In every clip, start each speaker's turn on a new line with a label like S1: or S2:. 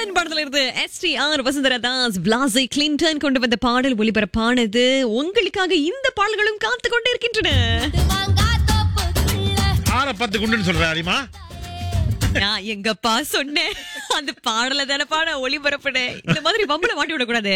S1: Clinton படத்துல இருந்து S T R Vasundhara Das Blaaze Clinton கொண்டு வந்த பாடல் ஒளிபரப்பானது உங்களுக்காக இந்த பாடல்களும் காத்து கொண்டே இருக்கின்றன
S2: ஆற பத்து குண்டுன்னு சொல்ற அரிமா
S1: நான் எங்கப்பா சொன்னேன் அந்த பாடல தானே பாட ஒளிபரப்புனேன் இந்த மாதிரி பம்பளை மாட்டி விடக்கூடாது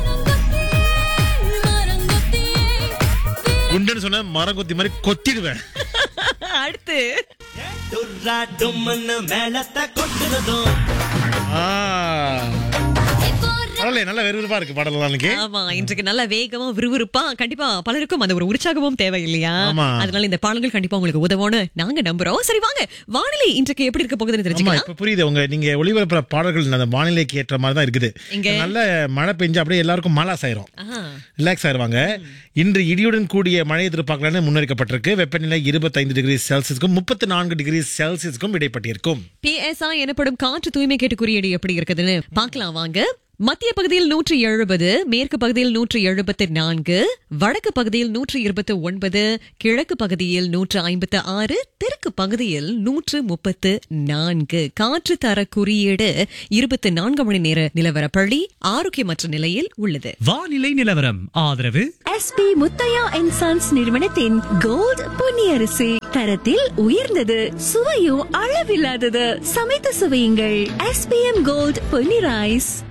S2: குண்டுன்னு சொன்ன மரம் கொத்தி மாதிரி கொத்திடுவேன்
S1: அடுத்து
S3: டுர்ரா டும்முன்னு மேளத்தை கொட்டுனதும்
S2: ஆ. பரவாயில்லையே, நல்ல விறுவிறுப்பா இருக்கு பாடலாம் அன்னைக்கு
S1: ஆமா இன்றைக்கு நல்ல வேகமா விறுவிறுப்பா கண்டிப்பா பலருக்கும் அந்த ஒரு உற்சாகமும் தேவை இல்லையா
S2: ஆமா.
S1: அதனால இந்த பாடல்கள் கண்டிப்பா உங்களுக்கு உதவும்னு நாங்க நம்புறோம் சரி வாங்க வானிலை இன்றைக்கு எப்படி இருக்க போகுதுன்னு
S2: ஆமா
S1: தெரிஞ்சுக்கலாம்
S2: இப்ப புரியுது உங்க நீங்க ஒளிபரப்புற பாடல்கள் அந்த வானிலைக்கு ஏற்ற மாதிரி தான் இருக்குது
S1: இங்க?
S2: நல்ல மழை பெஞ்சு அப்படியே எல்லாருக்கும் மலாஸ் ஆயிரும்
S1: ஆஹா.
S2: ரிலாக்ஸ் ஆயிருவாங்க இன்று இடியுடன் கூடிய மழை எதிர்பார்க்கலாம்னு முன்னறிக்கப்பட்டிருக்கு வெப்பநிலை இருபத்தைந்து டிகிரி செல்சியஸ்க்கும் முப்பத்தி நான்கு டிகிரி செல்சியஸ்க்கும் இடைப்பட்டிருக்கும்
S1: PSI எனப்படும் காற்று தூய்மை கேட்டு குறியீடு எப்படி இருக்குதுன்னு பார்க்கலாம் வாங்க மத்திய பகுதியில் நூற்றி எழுபது மேற்கு பகுதியில் நூற்றி எழுபத்தி நான்கு வடக்கு பகுதியில் நூற்றி இருபத்தி ஒன்பது கிழக்கு பகுதியில் நூற்று ஐம்பத்து ஆறு தெற்கு பகுதியில் நூற்று முப்பத்து நான்கு காற்று தர குறியீடு இருபத்தி நான்கு மணி நேர நிலவரப்பள்ளி ஆரோக்கியமற்ற நிலையில் உள்ளது
S4: வானிலை நிலவரம் ஆதரவு
S5: எஸ்பி முத்தையா அண்ட் சன்ஸ் நிறுவனத்தின் கோல்ட் பொன்னியரிசி தரத்தில் உயர்ந்தது சுவையும் அளவில்லாதது சமைத்து சுவையுங்கள் எஸ்பிஎம் கோல்ட் பொன்னி ரைஸ்